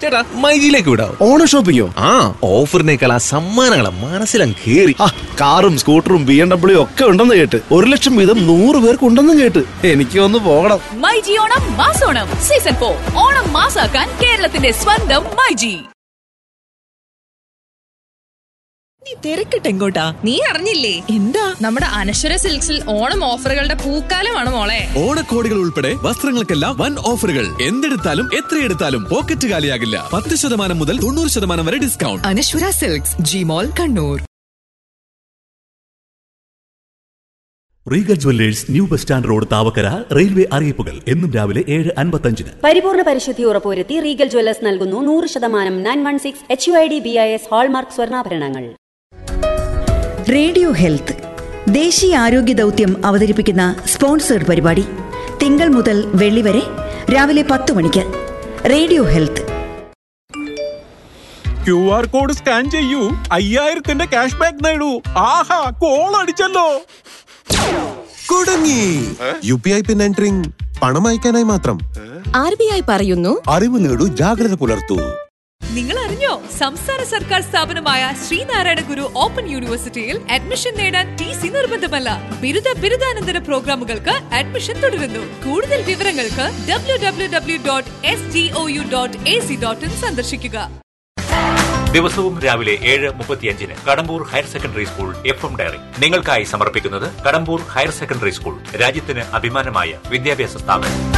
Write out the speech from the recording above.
ചേട്ടാ മൈജിയിലേക്ക് വിടാം ഓണം ഷോപ്പിങ്ങോ ആ ഓഫറിനേക്കാൾ ആ സമ്മാനങ്ങളെ മനസ്സിലും കേറി ആ കാറും സ്കൂട്ടറും ബി എം ഡബ്ല്യു ഒക്കെ ഉണ്ടെന്ന് കേട്ട് ഒരു ലക്ഷം വീതം നൂറ് പേർക്ക് ഉണ്ടെന്നും കേട്ട് എനിക്ക് ഒന്ന് പോകണം മൈജി ഓണം മാസോണം സീസൺ ഫോർ ഓണം മാസാക്കാൻ കേരളത്തിന്റെ സ്വന്തം മൈജി നീ തിരക്കിട്ട് എങ്ങോട്ടാ നീ അറിഞ്ഞില്ലേ എന്താ നമ്മുടെ അനശ്വര സിൽക്സിൽ ഓണം ഓഫറുകളുടെ പൂക്കാലമാണ് മോളെ ഓണക്കോടികൾ ഉൾപ്പെടെ വസ്ത്രങ്ങൾക്കെല്ലാം വൻ ഓഫറുകൾ എന്തെടുത്താലും എത്രയെടുത്താലും പോക്കറ്റ് കാലിയാകില്ല പത്ത് ശതമാനം മുതൽ തൊണ്ണൂറ് ശതമാനം വരെ discount Anaswara silks Jimol Kannur Regal jewellers new bus stand road Thavakkara railway അറിയിപ്പുകൾ എന്നും രാവിലെ ഏഴ് അൻപത്തഞ്ചിന് പരിപൂർണ പരിശുദ്ധി ഉറപ്പുവരുത്തി റീഗൽ ജ്വല്ലേഴ്സ് നൽകുന്നു നൂറ് ശതമാനം nine one six H U I D B I S hallmark സ്വർണ്ണാഭരണങ്ങൾ റേഡിയോ ഹെൽത്ത് ദേശീയ ആരോഗ്യ ദൗത്യം അവതരിപ്പിക്കുന്ന സ്പോൺസേഡ് പരിപാടി തിങ്കൾ മുതൽ വെള്ളി വരെ രാവിലെ പത്ത് മണിക്ക് radio health Q R code scan ചെയ്യൂ അയ്യായിരത്തിന്റെ ക്യാഷ് ബാക്ക് നേടൂ ആഹാ കോൾ അടിച്ചല്ലോ കുടുങ്ങി U P I pin entering പണം അയക്കാനായി മാത്രം ആർ ബി ഐ പറയുന്നു അറിവ് നേടൂ ജാഗ്രത പുലർത്തൂ നിങ്ങൾ അറിഞ്ഞോ സംസ്ഥാന സർക്കാർ സ്ഥാപനമായ ശ്രീനാരായണ ഗുരു ഓപ്പൺ യൂണിവേഴ്സിറ്റിയിൽ അഡ്മിഷൻ നേടാൻ ടി സി നിർബന്ധമല്ല ബിരുദ ബിരുദാനന്തര പ്രോഗ്രാമുകൾക്ക് അഡ്മിഷൻ തുടരുന്നു കൂടുതൽ വിവരങ്ങൾക്ക് W W W dot S D O U dot A C dot in സന്ദർശിക്കുക ദിവസവും രാവിലെ ഏഴ് മുപ്പത്തിയഞ്ചിന് Kadambur higher secondary school F M diary നിങ്ങൾക്കായി സമർപ്പിക്കുന്നത് കടമ്പൂർ ഹയർ സെക്കൻഡറി സ്കൂൾ രാജ്യത്തിന് അഭിമാനമായ വിദ്യാഭ്യാസ സ്ഥാപനം